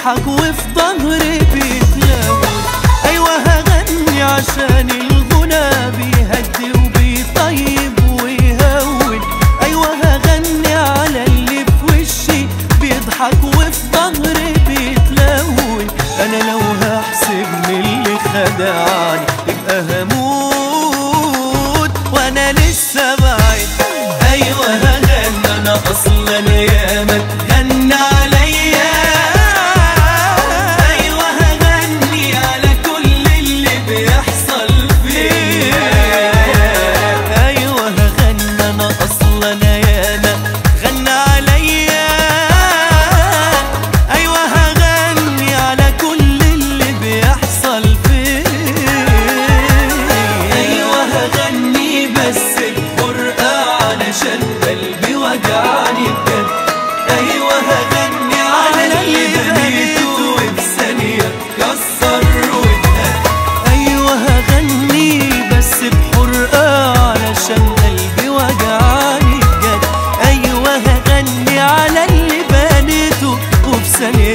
بيضحك وفي ظهري بيتلون ايوه هغني عشان الغنى بيهدي وبيطيب ويهون ايوه هغني على اللي في وشي بيضحك وفي ظهري بيتلون انا لو هحسب من اللي خدعني يبقى هموت وانا لسه بعيد ايوه هغني انا اصلا ياما غنى عليا ايوه هغني على كل اللي بيحصل فيا ايوه هغني انا اصلا ياما غنى عليا ايوه هغني على كل اللي بيحصل فيا ايوه هغني بس بفرقة علشان قلبي وجعني بجد ايوه هغني على اللي بنيته وبثانية كسر واتهد ايوه هغني بس بحرقة علشان قلبي وجعني بجد ايوه هغني على اللي بنيته وبثانية